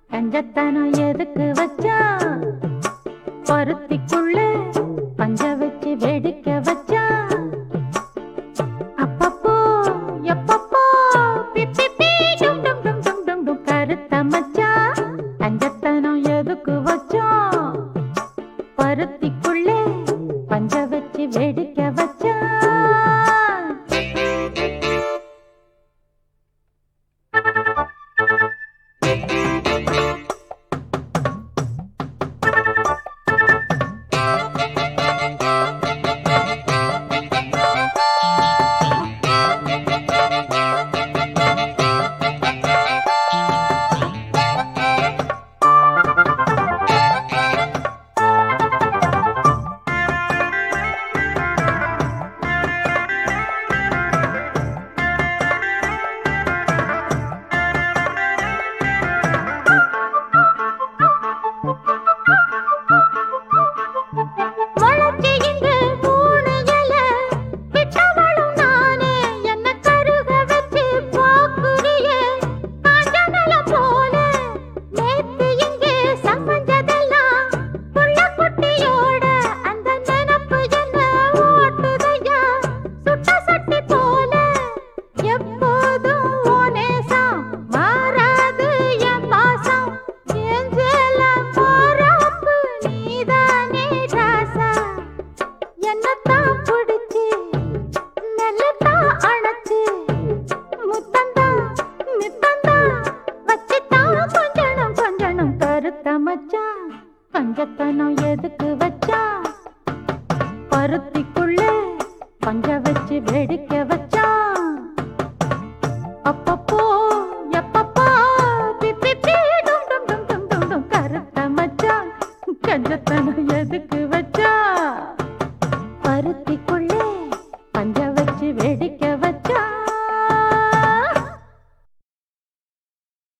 கஞ்சத்தனம் எதுக்கு வச்சா பருத்திக்குள்ள பஞ்ச வச்சு வெடிக்க வச்சா அப்பப்போ எப்பப்போ பிப்பி பீ டும் டும் டும் டும் டும் டும் கருத்த மச்சா கஞ்சத்தனம் எதுக்கு வச்சா பருத்திக்குள்ளே பஞ்ச வச்சு வெடிக்க வச்சா முளைச்சு இங்கு மூணு இலை, விட்டவளும் நானே, என்னை கருக வச்சு பார்க்குறியே, காஞ்ச நிலம் போல. நேத்து இங்கே சமைஞ்சதெல்லாம் புள்ளக்குட்டியோட, அந்த நினப்பு என்ன ஓட்டுதையா, சுட்ட சட்டி போல. எப்போதும் உன் நேசம், மாறாது என் பாசம். என் ஜெல போறாப்பு நீதானே ராசா. என்னத்தான் புடிச்சு, மெல்லத்தான் அணைச்சு, முத்தந்தான், நித்தந்தான் வச்சுத்தான் கொஞ்சணும் கொஞ்சணும் கருத்த மச்சான். பஞ்சத்தனம் எதுக்கு வச்சா பருத்திக்குள்ளே பஞ்ச வச்சு வெடிக்க வச்சான் அப்பப்போ எப்பப்போ பிப்பி பீ டும் டும் டும் டும் டும் டும் கருத்த மச்சான் கஞ்சத்தனம் எதுக்கு